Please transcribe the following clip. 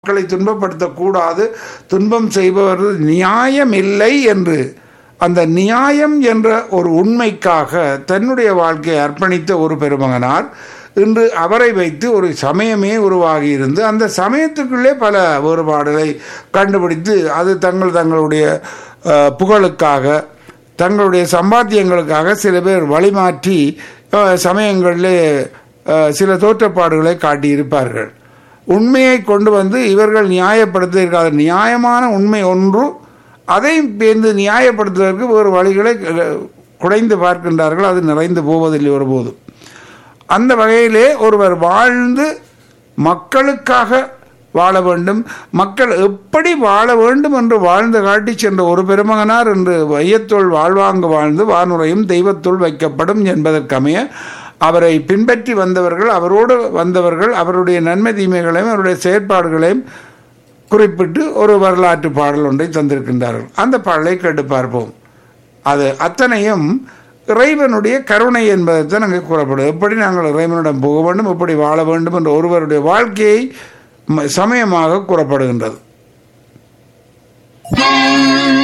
மக்களை துன்பப்படுத்தக்கூடாது துன்பம் செய்பவர்கள் நியாயம் இல்லை என்று அந்த நியாயம் என்ற ஒரு உண்மைக்காக தன்னுடைய வாழ்க்கையை அர்ப்பணித்த ஒரு பெருமகனார் இன்று அவரை வைத்து ஒரு சமயமே உருவாகி இருந்து அந்த சமயத்துக்குள்ளே பல வேறுபாடுகளை கண்டுபிடித்து அது தங்கள் தங்களுடைய அஹ், புகழுக்காக தங்களுடைய சம்பாத்தியங்களுக்காக சில பேர் வழிமாற்றி அஹ், சமயங்களிலே அஹ், சில தோற்றப்பாடுகளை காட்டியிருப்பார்கள் உண்மையை கொண்டு வந்து இவர்கள் நியாயப்படுத்தியிருக்காத நியாயமான உண்மை ஒன்று அதை பேர்ந்து நியாயப்படுத்துவதற்கு வேறு வழிகளை அஹ், குடைந்து பார்க்கின்றார்கள் அது நிறைந்து போவதில்லை ஒருபோதும் அந்த வகையிலே ஒருவர் வாழ்ந்து மக்களுக்காக வாழ வேண்டும் மக்கள் எப்படி வாழ வேண்டும் என்று வாழ்ந்து காட்டி சென்ற ஒரு பெருமகனார் என்று வையத்துள் வாழ்வாங்கு வாழ்ந்து வானுரையும் தெய்வத்துள் வைக்கப்படும் என்பதற்கமைய அவரை பின்பற்றி வந்தவர்கள் அவரோடு வந்தவர்கள் அவருடைய நன்மை தீமைகளையும் அவருடைய செயற்பாடுகளையும் குறிப்பிட்டு ஒரு வரலாற்று பாடல் ஒன்றை தந்திருக்கின்றார்கள் அந்த பாடலை கேட்டு பார்ப்போம் அது அத்தனையும் இறைவனுடைய கருணை என்பதைத்தான் அங்கே கூறப்படும் எப்படி நாங்கள் இறைவனிடம் போக வேண்டும் எப்படி வாழ வேண்டும் என்ற ஒருவருடைய வாழ்க்கையை ம- சமயமாக கூறப்படுகின்றது